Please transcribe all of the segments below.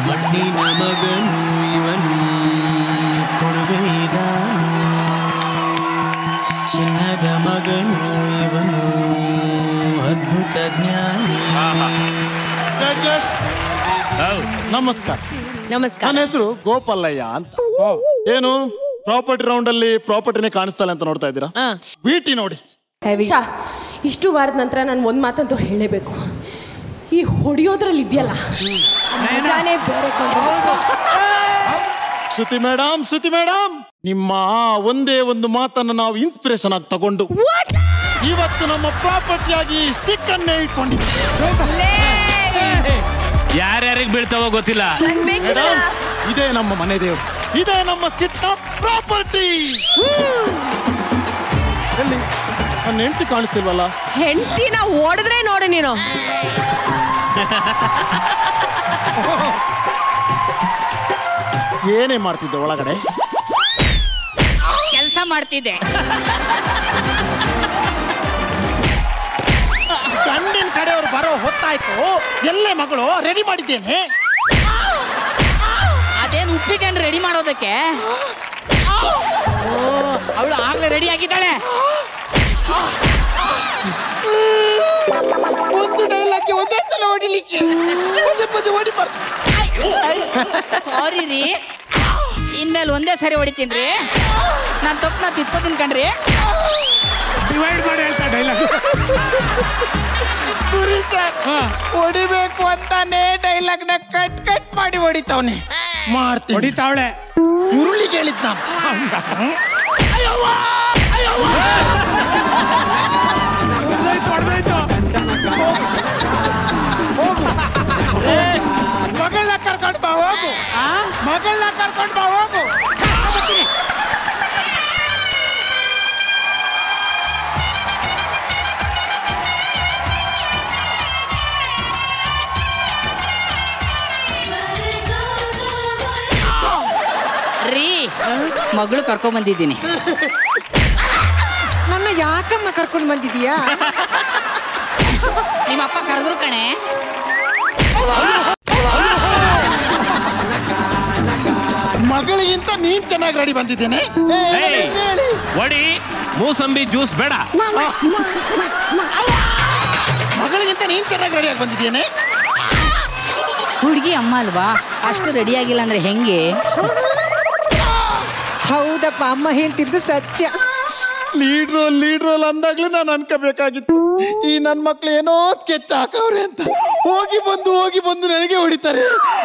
ಮಣ್ಣಿನ ಮಗನು ಇವನು ಕೊಡುಗೈದಾನು ಚಿನ್ನದ ಮಗನು ಇವನು ಅದ್ಭುತ ಜ್ಞಾನಿ ನಮಸ್ಕಾರ ನಮಸ್ಕಾರ ನನ್ನ ಹೆಸರು ಗೋಪಾಲಯ್ಯ ಅಂತ ಏನು ಪ್ರಾಪರ್ಟಿ ರೌಂಡ್ ಅಲ್ಲಿ ಪ್ರಾಪರ್ಟಿನೇ ಕಾಣಿಸ್ತಾಳೆ ಅಂತ ನೋಡ್ತಾ ಇದ್ದೀರಾ ಆ. ಬಿಟಿ ನೋಡಿ ಶಾ, ಇಷ್ಟು ವಾರದ ನಂತರ ನಾನು ಒಂದು ಮಾತಂತೂ ಹೇಳಲೇಬೇಕು ಈ ಹೊಡಿಯೋದ್ರಲ್ಲಿ ಇದೆಯಲ್ಲ ಮಜಾನೇ ಬೇರೆ ಕಣ್ರೀ. ಶ್ರುತಿ ಮೇಡಮ್ ಶ್ರುತಿ ಮೇಡಮ್ ನಿಮ್ಮ ಆ ಒಂದೇ ಒಂದು ಮಾತನ್ನು ನಾವು ಇನ್ಸ್ಪಿರೇಷನ್ ಆಗಿ ತಗೊಂಡು ಇವತ್ತು ನಮ್ಮ ಪ್ರಾಪರ್ಟಿ ಆಗಿ ಸ್ಟಿಕ್ ಅನ್ನೇ ಇಟ್ಕೊಂಡಿದ್ದೀವಿ ಯಾರ್ಯಾರಿಗೆ ಬೀಳ್ತಾವೋ ಗೊತ್ತಿಲ್ಲ ಮೇಡಮ್ ಇದೇ ನಮ್ಮ ಮನೆ ದೇವರು ಇದೇ ನಮ್ಮ ಸ್ಕಿಟ್ ಪ್ರಾಪರ್ಟಿ ಎಲ್ಲಿ ನನ್ನ ಹೆಂಡತಿ ಕಾಣಿಸ್ತಿಲ್ವಲ್ಲ ಹೆಂಡತಿನ ಓಡಿದ್ರೆ ನೋಡು ನೀನು ಏನೇ ಮಾಡ್ತಿದ್ದೆ ಒಳಗಡೆ ಕೆಲಸ ಮಾಡ್ತಿದ್ದೆ ಗಂಡಿನ ಕಡೆಯವರು ಬರೋ ಹೊತ್ತಾಯ್ತು ಎಲ್ಲೇ ಮಗಳು ರೆಡಿ ಮಾಡಿದ್ದೇನೆ ಅದೇನು ಉಪ್ಪಿಟ್ಟನ್ನು ರೆಡಿ ಮಾಡೋದಕ್ಕೆ ಅವಳು ಆಗ್ಲೇ ರೆಡಿ ಆಗಿದ್ದಾಳೆ ಒಂದು ಡೈಲಾಗ್ ಒಂದೇ ಸಲ ಹೊಡಿಲಿಕ್ಕೆ ಪದೇ ಪದೇ ಹೊಡಿ ಸಾರಿ ರೀ ಇನ್ಮೇಲೆ ಒಂದೇ ಸರಿ ಹೊಡಿತೀನಿ ರೀ ನಾನು ತಪ್ಪು ತಿತ್ಕೋತೀನಿ ಕಣ್ರಿ ಡಿವೈಡ್ ಮಾಡಿ ಹೇಳ್ತಾ ಡೈಲಾಗ್ ಹೊಡಿಬೇಕು ಅಂತಾನೆ ಡೈಲಾಗ್ ನ ಕಟ್ ಕಟ್ ಮಾಡಿ ಹೊಡಿತಾವನೆ ಮಾಡ್ತೀನಿ ಹೊಡಿತಾವಳೆ ಮುರುಳಿ ಕೇಳಿದ್ ನಾನು ಮಗಳನ್ನ ಕರ್ಕೊಂಡು ಬಾ ಹೋಗು ಮಗಳನ್ನ ಕರ್ಕೊಂಡು ಬಾ ಹೋಗು ರೀ ಮಗಳು ಕರ್ಕೊಂಡ್ ಬಂದಿದ್ದೀನಿ ನನ್ನ ಯಾಕಮ್ಮ ಕರ್ಕೊಂಡು ಬಂದಿದೀಯಾ ನಿಮ್ಮ ಅಪ್ಪ ಕರೆದ್ರು ಕಣೆ ಮಗಳಿಗಿಂತ ನೀನ್ ಚೆನ್ನಾಗಿ ರೆಡಿ ಬಂದಿದ್ದೇನೆ ಏಯ್! ಹೊಡಿ ಮೂಸಂಬಿ ಜ್ಯೂಸ್ ಬೇಡ ಮಗಳಿಗಿಂತ ನೀನ್ ಚೆನ್ನಾಗಿ ರೆಡಿಯಾಗಿ ಬಂದಿದ್ದೇನೆ ಹುಡುಗಿ ಅಮ್ಮ ಅಲ್ವಾ ಅಷ್ಟು ರೆಡಿ ಆಗಿಲ್ಲ ಅಂದ್ರೆ ಹೆಂಗೆ ಹೌದಪ್ಪ ಅಮ್ಮ ಹೇಳ್ತಿದ್ದು ಸತ್ಯ ಲೀಡ್ರು ಲೀಡ್ರು ಅಂದಾಗ್ಲೇ ನಾನು ಅನ್ಕೋಬೇಕಾಗಿತ್ತು ಈ ನನ್ನ ಮಕ್ಳು ಏನೋ ಸ್ಕೆಚ್ ಹಾಕವ್ರೆ ಅಂತ ಹೋಗಿ ಬಂದು ಹೋಗಿ ಬಂದು ನನಗೆ ಹೊಡಿತಾರೆ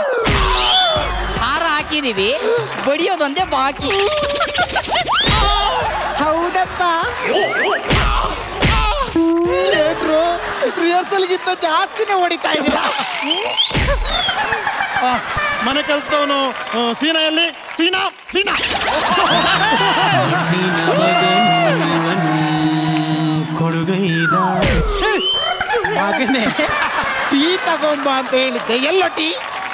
ಹಾರ ಹಾಕಿದೀವಿ ಬಡಿಯೋದೊಂದೇ ಬಾಕಿ ಹೌದಪ್ಪ ಲೀಡ್ರು ರಿಹರ್ಸಲ್ಗಿಂತ ಜಾಸ್ತಿನೇ ಹೊಡಿತಾ ಇದ್ದೀರಾ ಆ, ಮನೆ ಕಲ್ತವನು ಸೀನಾ ಎಲ್ಲಿ ಸೀನಾ ಸೀನಾ ಮಣ್ಣಿನ ಮಗನು ಇವನು ಕೊಡುಗೈದಾನು ಮಗನೇ ಟೀ ತಗೊಂಬ ಅಂತ ಹೇಳಿದ್ದೆ ಎಲ್ಲೋ ಟೀ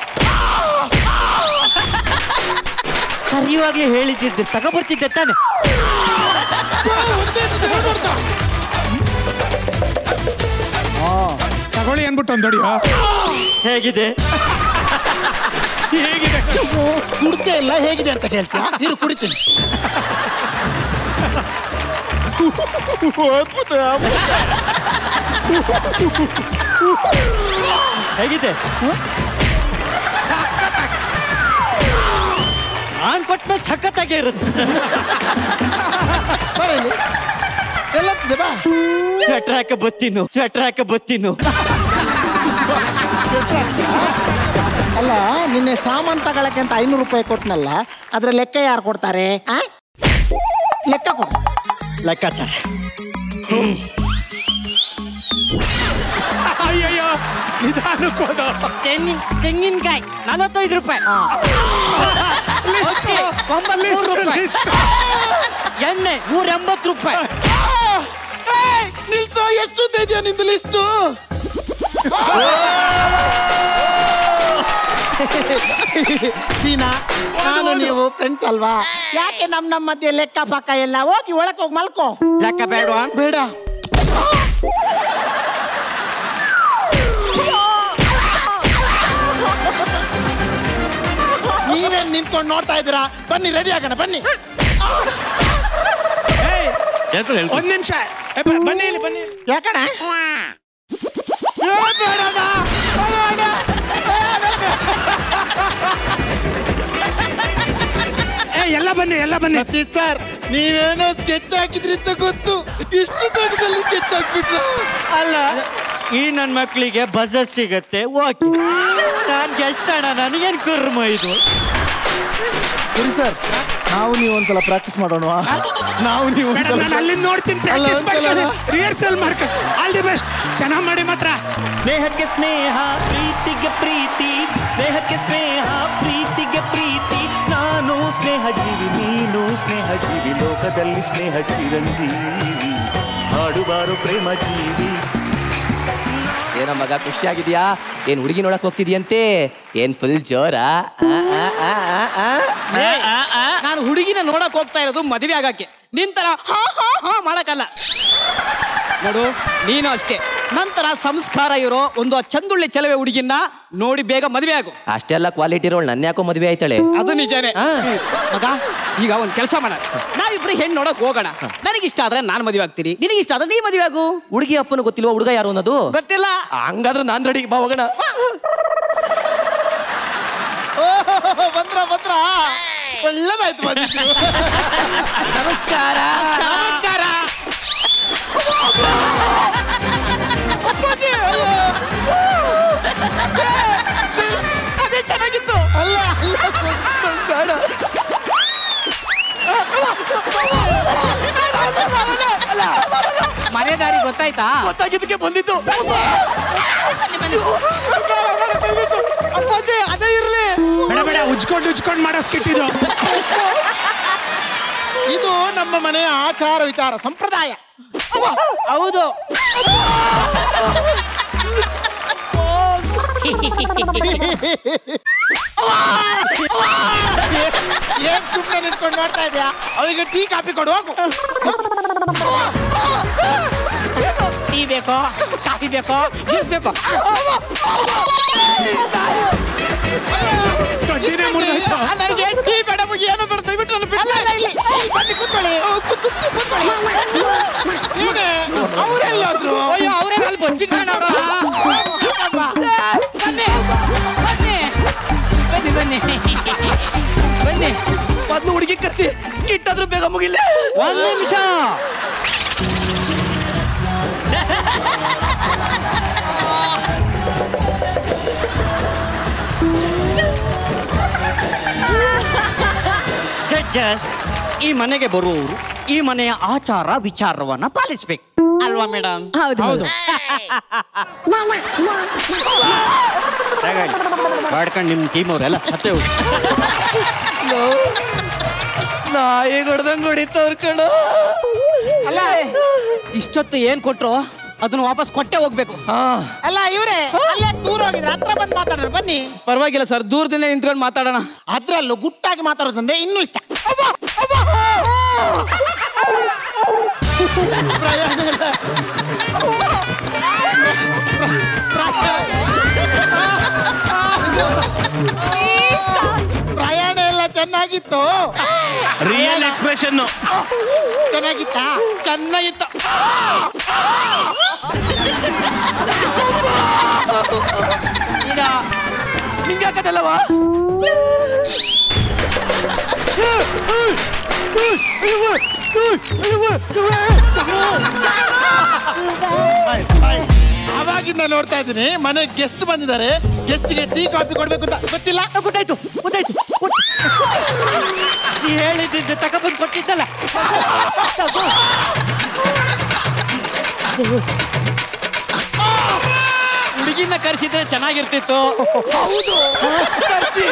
ಕರೆಯುವಾಗಲೇ ಹೇಳಿದ್ದಿದ್ದು ತಗೊಬರ್ತಿದ್ದೆ ತಾನೆ ತಗೊಳ್ಳಿ ಅನ್ಬಿಟ್ಟು ಒಂದು ಹೊಡಿಯೋ ಹೇಗಿದೆ ಹೇಗಿದೆ ಕುಡ್ದೇ ಇಲ್ಲ ಹೇಗಿದೆ ಅಂತ ಕೇಳ್ತೀಯ ನೀರು ಕುಡಿತೀನಿ ಅದ್ಭುತ, ಅದ್ಭುತ. ಹೇಗಿದೆ ನಾನ್ ಕೊಟ್ಮೇಲೆ ಸಖತ್ತಾಗೆ ಇರುತ್ತೆ ಬಾ ಇಲ್ಲಿ. ಎಲ್ಲತ್ತಿದೆ ಬಾ ಸ್ವೆಟರ್ ಹಾಕ ಬತ್ತೀನು ಸ್ವೆಟರ್ ಹಾಕ ಬತ್ತೀನು ಅಲ್ಲ ನಿನ್ನೆ ಸಾಮಾನ್ ತಗೊಳಕ್ಕೆ ಅಂತ ಐನೂರು ರೂಪಾಯಿ ಕೊಟ್ನಲ್ಲ ಅದ್ರ ಲೆಕ್ಕ ಯಾರು ಕೊಡ್ತಾರೆ ಆ? ಲೆಕ್ಕ ಕೊಡು ಲೆಕ್ಕಾಚಾರ ಅಯ್ಯಯ್ಯೋ ನಿಧಾನಕ್ಕೆ ಹೋದ ತೆಂಗಿನ ತೆಂಗಿನಕಾಯಿ ನಲವತ್ತೈದು ರೂಪಾಯಿ ಅಕ್ಕಿ, ಒಂಬತ್ಮೂರು ರೂಪಾಯಿ ಎಣ್ಣೆ ನೂರ ಎಂಬತ್ತು ರೂಪಾಯಿ ನಿಲ್ಸೋ ಎಷ್ಟು ಇದೆಯಾ ನಿಂದು ಲಿಸ್ಟು ಸೀನಾ ನಾನು ನೀವು ಫ್ರೆಂಡ್ಸ್ ಅಲ್ವಾ ಯಾಕೆ ನಮ್ ನಮ್ಮ ಮಧ್ಯೆ ಲೆಕ್ಕ ಪಕ್ಕ ಎಲ್ಲ ಹೋಗಿ ಒಳಕ್ ಹೋಗಿ ಮಲ್ಕೋ ಲೆಕ್ಕ ಬೇಡವಾ ಬೇಡ ಏನ್ ನಿಂತ್ಕೊಂಡು ನೋಡ್ತಾ ಇದ್ದೀರಾ ಬನ್ನಿ ರೆಡಿ ಆಗೋಣ ಬನ್ನಿ ಹೇಳ್ಕೊಳ್ಳಿ ಹೇಳ್ಕೊಳ್ಳಿ ಒಂದ್ ನಿಮಿಷ ಬನ್ನಿ ಇಲ್ಲಿ ಬನ್ನಿ ಯಾಕಣ ಏ ಬೇಡಣ್ಣ, ಬೇಡ. ಏ ಎಲ್ಲ ಬನ್ನಿ ಎಲ್ಲ ಬನ್ನಿ ಸತೀಶ್ ಸರ್ ನೀವೇನೋ ಸ್ಕೆಚ್ ಹಾಕಿದ್ರಿ ಅಂತ ಗೊತ್ತು ಇಷ್ಟು ದೊಡ್ಡದಲ್ಲಿ ಸ್ಕೆಚ್ ಹಾಕ್ಬಿಟ್ರು ಅಲ್ಲ ಈ ನನ್ನ ಮಕ್ಕಳಿಗೆ ಬಜೆಟ್ ಸಿಗತ್ತೆ ಓಕೆ ನಾನು ಗೆಸ್ಟ್ ಅಣ್ಣ ನನಗೇನು ಕುರ್ಮ ಇದು ಸರಿ ಸರ್ ನಾವು ನೀವು ಒಂದ್ಸಲ ಪ್ರಾಕ್ಟೀಸ್ ಮಾಡೋಣ ನಾವು ನೀವು ಮೇಡಮ್ ನಾನು ಅಲ್ಲಿಂದ ನೋಡ್ತೀನಿ ಅಲ್ಲ, ಪ್ರಾಕ್ಟೀಸ್ ಒಂದ್ಸಲ ಮಾಡ್ಕೊಳ್ಳಿ ರಿಹರ್ಸಲ್ ಮಾಡ್ಕೊಳ್ಳಿ ಆಲ್ ದಿ ಬೆಸ್ಟ್ ಚೆನ್ನಾಗಿ ಮಾಡಿ ಮಾತ್ರ ಸ್ನೇಹಕ್ಕೆ ಸ್ನೇಹ ಪ್ರೀತಿಗೆ ಪ್ರೀತಿ ಸ್ನೇಹಕ್ಕೆ ಸ್ನೇಹ ಪ್ರೀತಿಗೆ ಪ್ರೀತಿ ನಾನು ಸ್ನೇಹ ಜೀವಿ ನೀನು ಸ್ನೇಹ ಜೀವಿ ಲೋಕದಲ್ಲಿ ಸ್ನೇಹ ಚಿರಂಜೀವಿ ಹಾಡುಬಾರು ಪ್ರೇಮ ಜೀವಿ ಏನೋ ಮಗ ಖುಷಿಯಾಗಿದ್ಯಾ ಏನ್ ಹುಡುಗಿ ನೋಡಕ್ ಹೋಗ್ತಿದ್ಯಂತೆ ಏನ್ ಫುಲ್ ಜೋರಾ ನಾನು ಹುಡುಗಿನ ನೋಡಕ್ ಹೋಗ್ತಾ ಇರೋದು ಮದುವೆ ಆಗಕ್ಕೆ ನಿಂತರ ಹಾ ಹಾ ಹಾ ಮಾಡಕ್ಕಲ್ಲ ನೋಡು ನೀನು ಅಷ್ಟೇ ನಂತರ ಸಂಸ್ಕಾರ ಇರೋ ಒಂದು ಚಂದುಳ್ಳಿ ಚಲವೆ ಹುಡುಗಿನ ನೋಡಿ ಬೇಗ ಮದುವೆ ಆಗು ಅಷ್ಟೆಲ್ಲ ಕ್ವಾಲಿಟಿ ಇರೋಳು ನನ್ನ ಯಾಕೋ ಮದುವೆ ಆಯ್ತಾಳೆ ಅದು ನಿಜಾನೇ ಆ. ಮಗ ಈಗ ಒಂದ್ ಕೆಲಸ ಮಾಡೋಣ ನಾವಿಬ್ರು ಹೆಣ್ಣು ನೋಡಕ್ ಹೋಗೋಣ ನನಗಿಷ್ಟ ಆದ್ರೆ ನಾನು ಮದುವೆ ಆಗ್ತೀನಿ ನಿನಗಿಷ್ಟ ಆದ್ರೆ ನೀ ಮದುವೆ ಆಗು ಹುಡುಗಿ ಅಪ್ಪನ ಗೊತ್ತಿಲ್ವಾ ಹುಡುಗ ಯಾರು ಅನ್ನೋದು ಗೊತ್ತಿಲ್ಲ ಹಂಗಾದ್ರೆ ನಾನ್ ರೆಡಿ ಬಾ ಹೋಗೋಣ ಬಂದ್ರ ಬಂದ್ರ ಒಳ್ಳೇದಾಯ್ತು ಬಂದಿದ್ದು ನಮಸ್ಕಾರ ನಮಸ್ಕಾರ ಅಪ್ಪಾಜಿ, ಅಯ್ಯೋ. ಅದೇ ಚೆನ್ನಾಗಿತ್ತು ಅಲ್ಲ ಅಲ್ಲ ಮನೆ ದಾರಿ ಗೊತ್ತಾಯ್ತಾ ಗೊತ್ತಾಗಿದ್ದಕ್ಕೆ ಬಂದಿದ್ದು ಅಪ್ಪಾಜಿ ಅದೇ ಇರ್ಲಿ ಬೇಡ ಬೇಡ ಉಜ್ಕೊಂಡು ಉಜ್ಕೊಂಡು ಮಾಡೋ ಸ್ಕಿಟ್ ಇದು ಇದು ನಮ್ಮ ಮನೆಯ ಆಚಾರ ವಿಚಾರ ಸಂಪ್ರದಾಯ ಹೌದು ಏನ್ ಸುಮ್ಮನೆ ನಿಂತ್ಕೊಂಡು ನೋಡ್ತಾ ಇದೆಯಾ ಅವಳಿಗೆ ಟೀ ಕಾಫಿ ಕೊಡು ಹೋಗು ಟೀ ಬೇಕೋ ಕಾಫಿ ಬೇಕೋ ಜ್ಯೂಸ್ ಬೇಕೋ ದೊಡ್ಡಿನೇ ಮುರಿದೋಯ್ತು ನನಗೆ ಟೀ ಬೇಡ ಮುಗಿ ಏನೋ ಬೇಡ ದಯವಿಟ್ಟು ನನ್ನ ಬಿಟ್ಟು ಬನ್ನಿ ಕೂತ್ಕೊಳ್ಳಿ ನೀನೇ ಅವರೆಲ್ಲಾದ್ರು ಅಯ್ಯೋ ಅವರೇ ಅಲ್ಲಿ ಬಚ್ಚಿಟ್ಕೊಂಡ ಬನ್ನಿ ಬನ್ನಿ ಬನ್ನಿ ಬನ್ನಿ ಬನ್ನಿ ಮೊದ್ಲು ಹುಡುಗಿ ಕರ್ಸಿ ಸ್ಕಿಟ್ ಆದ್ರೂ ಬೇಗ ಮುಗಿಲ್ಲ ಒಂದ್ ನಿಮಿಷ ಜಡ್ಜಸ್ ಈ ಮನೆಗೆ ಬರುವವರು ಈ ಮನೆಯ ಆಚಾರ ವಿಚಾರವನ್ನ ಪಾಲಿಸ್ಬೇಕು ಅಲ್ವಾ ಮೇಡಮ್ ಹೌದು ಹೌದು ಮಾಡ್ಕೊಂಡು ನಿಮ್ಮ ಟೀಮ್ ಅವರೆಲ್ಲ ಸತ್ತೇ ಹೋಗಿ ನಾಯಿ ಹೊಡೆದಂಗ್ ಹೊಡಿತವ್ರ ಕಣ ಅಲ್ಲ ಇಷ್ಟೊತ್ತು ಏನ್ ಕೊಟ್ರು ಅದನ್ನ ವಾಪಸ್ ಕೊಟ್ಟೆ ಹೋಗ್ಬೇಕು ಅಲ್ಲ ಇವ್ರೆ ಅಲ್ಲೇ ದೂರ ಹೋಗಿದ್ರೆ ಹತ್ರ ಬಂದು ಮಾತಾಡೋಣ ಬನ್ನಿ ಪರವಾಗಿಲ್ಲ ಸರ್ ದೂರದಿಂದ ನಿಂತ್ಕೊಂಡು ಮಾತಾಡೋಣ ಅದ್ರಲ್ಲೂ ಗುಟ್ಟಾಗಿ ಮಾತಾಡೋದಂದ್ರೆ ಇನ್ನೂ ಇಷ್ಟ ಪ್ರಯಾಣ ಎಲ್ಲ ಚೆನ್ನಾಗಿತ್ತು ರಿಯಲ್ ಎಕ್ಸ್ಪ್ರೆಷನ್ ಚೆನ್ನಾಗಿತ್ತಾ ಚೆನ್ನಾಗಿತ್ತು ಈಗ ನಿಂಗೆ ಹಾಕದಲ್ಲವಾ ಅವಾಗಿಂದ ನೋಡ್ತಾ ಇದ್ದೀನಿ ಮನೆ ಗೆಸ್ಟ್ ಬಂದಿದ್ದಾರೆ ಗೆಸ್ಟ್ಗೆ ಟೀ ಕಾಫಿ ಕೊಡ್ಬೇಕು ಅಂತ ಗೊತ್ತಿಲ್ಲ ಗೊತ್ತಾಯ್ತು ಗೊತ್ತಾಯ್ತು ನೀ ಹೇಳಿದ್ದೆ ತಗೊಬಂದು ಕೊಟ್ಟಿದ್ದಲ್ಲ ಹುಡುಗಿನ ಕರೆಸಿದ್ರೆ ಚೆನ್ನಾಗಿರ್ತಿತ್ತು ಹೌದು ಕರ್ಸಿ.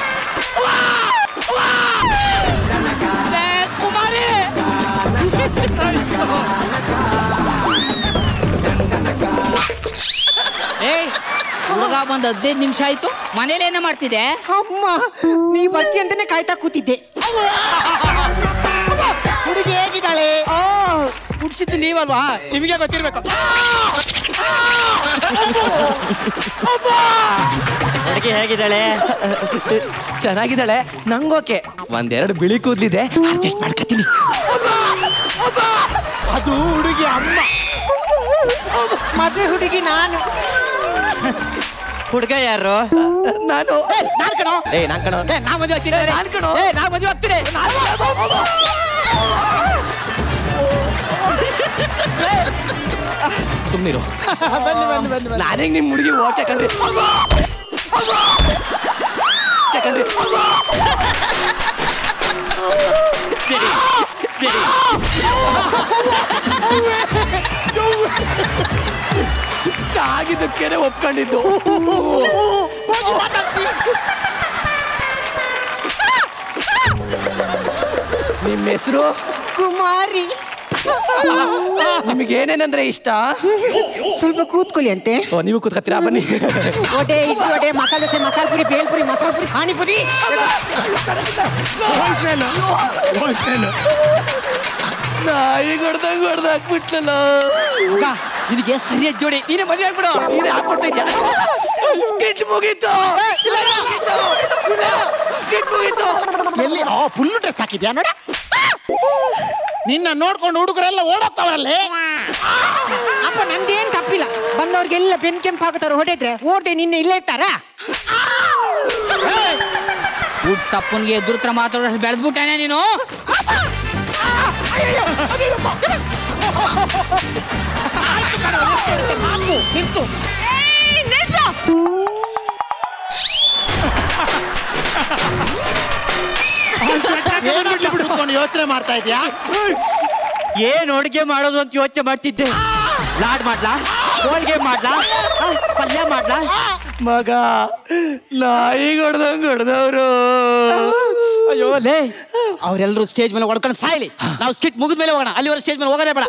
ಏ, ಕುಮಾರಿ ಏಯ್ ಹುಡುಗ ಬಂದ್ ಹದಿನೈದು ನಿಮಿಷ ಆಯ್ತು ಮನೇಲಿ ಏನೇ ಮಾಡ್ತಿದೆ ಅಮ್ಮ ನೀ ಬರ್ತಿ ಅಂತಾನೆ ಕಾಯ್ತಾ ಕೂತಿದ್ದೆ ಹುಡುಗಿ ಹೇಗಿದ್ದಾಳೆ ಆ, ಹುಡ್ಸ್ ಸಾಯಿಸಿದ್ದು ನೀವಲ್ವಾ ನಿಮಗೆ ಗೊತ್ತಿರ್ಬೇಕು ಹುಡುಗಿ ಹೇಗಿದ್ದಾಳೆ ಚೆನ್ನಾಗಿದ್ದಾಳೆ ನಂಗೋಕೆ ಒಂದೆರಡು ಬಿಳಿ ಕೂದ್ಲಿದೆ ಅಡ್ಜಸ್ಟ್ ಮಾಡ್ಕತೀನಿ ಅದು ಹುಡುಗಿ ಅಮ್ಮ ಮದುವೆ ಹುಡುಗಿ ನಾನು ಹುಡುಗ ಯಾರು ನಾನು ನಾನ್ ಕಣೋ ಏ ನಾನ್ ಕಣೋ ಏ, ನಾ ಮದುವೆ ಆಗ್ತೀನಿ ನಾನ್ ಕಣೋ. ಏ, ನಾ ಮದುವೆ ಆಗ್ತೀನಿ ಸುಮ್ನಿರು ಬನ್ನಿ ಬನ್ನಿ ಬನ್ನಿ ಬನ್ನಿ ನಾನೇ ನಿಮ್ ಹುಡುಗಿ ಓಕೆ ಕಣ್ರಿ ಕಣ್ರಿ ಆಗಿದ್ದಕ್ಕೇನೆ ಒಪ್ಕೊಂಡಿದ್ದು ನಿಮ್ಮ ಹೆಸರು ಕುಮಾರಿ ನಿಮಗೆ ಏನೇನಂದ್ರೆ ಇಷ್ಟ ಸ್ವಲ್ಪ ಕೂತ್ಕೊಳ್ಳಿ ಅಂತೆ ಓ ನೀವು ಕೂತ್ಕತ್ತೀರಾ ಬನ್ನಿ ವಡೆ ಇಡ್ಲಿ ವಡೆ ಮಸಾಲೆ ದೋಸೆ ಮಸಾಲೆ ಪುರಿ ಬೇಲ್ಪುರಿ ಮಸಾಲೆ ಪುರಿ ಪಾನಿಪುರಿ ನಾಯಿ ಹೊಡ್ದಂಗ್ ಹೊಡ್ದಾಕ್ಬಿಟ್ನಲ್ಲ ಹುಡುಗ ನಿನಗೆ ಸರಿಯಾದ ಜೋಡಿ ನೀನೇ ಮದುವೆ ಆಗ್ಬಿಡು ನೀನೇ ಹಾಕ್ಬಿಟ್ಟಿದ್ಯಾ ಸ್ಕಿಟ್ ಮುಗೀತು ಸ್ಕಿಟ್ ಮುಗೀತು ಎಲ್ಲಿ ಆ ಫುಲ್ ಡ್ರೆಸ್ ಹಾಕಿದ್ಯಾ ನೋಡ ನಿನ್ನ ನೋಡ್ಕೊಂಡು ಹುಡುಗರೆಲ್ಲ ಓಡೋಗ್ತಾವಲ್ಲೇ ಅಪ್ಪ ನಂದೇನ್ ತಪ್ಪಿಲ್ಲ ಬಂದವ್ರಿಗೆಲ್ಲ ಬೆನ್ ಕೆಂಪು ಹಾಕುತ್ತಾರ ಹೊಡೆದ್ರೆ ಓಡ್ದೆ ನಿನ್ನೆ ಇಲ್ಲೇ ಇರ್ತಾರ ಊಟ ತಪ್ಪನ್ಗೆ ಎದುರ್ತ್ರ ಮಾತಾಡೋಷ್ಟು ಬೆಳೆದ್ಬಿಟ್ಟಾನೆ ನೀನು ನಿಂತು ಬಿಡ್ಕೊಂಡು ಯೋಚನೆ ಮಾಡ್ತಾ ಇದ್ಯಾ ಏನ್ ಅಡುಗೆ ಮಾಡೋದು ಅಂತ ಯೋಚನೆ ಮಾಡ್ತಿದ್ದೆ ಲಾಡ್ ಮಾಡ್ಲಾ ಹೋಳಿಗೆ ಮಾಡ್ಲಾ ಆ, ಪಲ್ಯ ಮಾಡ್ಲಾ ಮಗ ನಾಯಿ ಹೊಡ್ದಂಗ್ ಹೊಡ್ದವ್ರು ಅಯ್ಯೋ ಲೇ ಅವರೆಲ್ಲರೂ ಸ್ಟೇಜ್ ಮೇಲೆ ಹೊಡ್ಕೊಂಡು ಸಾಯ್ಲಿ ನಾವು ಸ್ಕಿಟ್ ಮುಗಿದ ಮೇಲೆ ಹೋಗೋಣ ಅಲ್ಲಿವರೆಗೆ ಸ್ಟೇಜ್ ಮೇಲೆ ಹೋಗೋದೇ ಬೇಡ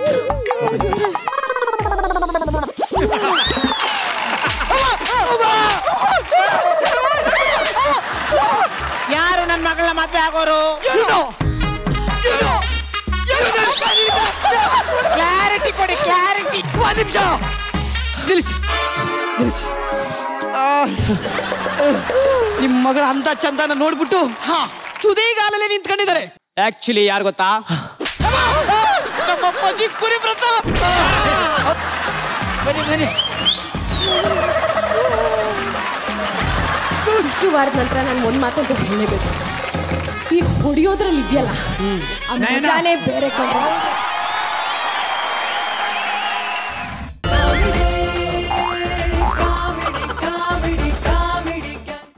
ಯಾರು ನನ್ನ ಮಗಳ ಮದ್ವೆ ಆಗೋರು ಕ್ಲಾರಿಟಿ ಕೊಡಿ ಕ್ಲಾರಿಟಿ ಒಂದ್ ನಿಮಿಷ ನಿಲ್ಲಿಸಿ ನಿಲ್ಲಿಸಿ ಆ, ನಿಮ್ ಮಗಳ ಅಂತ ಚಂದನ ನೋಡ್ಬಿಟ್ಟು ತುದಿಗಾಲಲ್ಲಿ ನಿಂತ್ಕೊಂಡಿದ್ದಾರೆ ಆಕ್ಚುಲಿ ಯಾರು ಗೊತ್ತಾ ನಮ್ಮ ಅಪ್ಪಾಜಿ ಕುರಿ ಪ್ರತಾಪ್ ಬನ್ನಿ ಬನ್ನಿ ಇಷ್ಟು ವಾರದ ನಂತರ ನಾನು ಒಂದು ಮಾತಂತೂ ಹೇಳಲೇಬೇಕು ಈ ಹೊಡಿಯೋದ್ರಲ್ಲಿ ಇದೆಯಲ್ಲ ಆ ಮಜಾನೇ ಬೇರೆ ಕಣ್ರು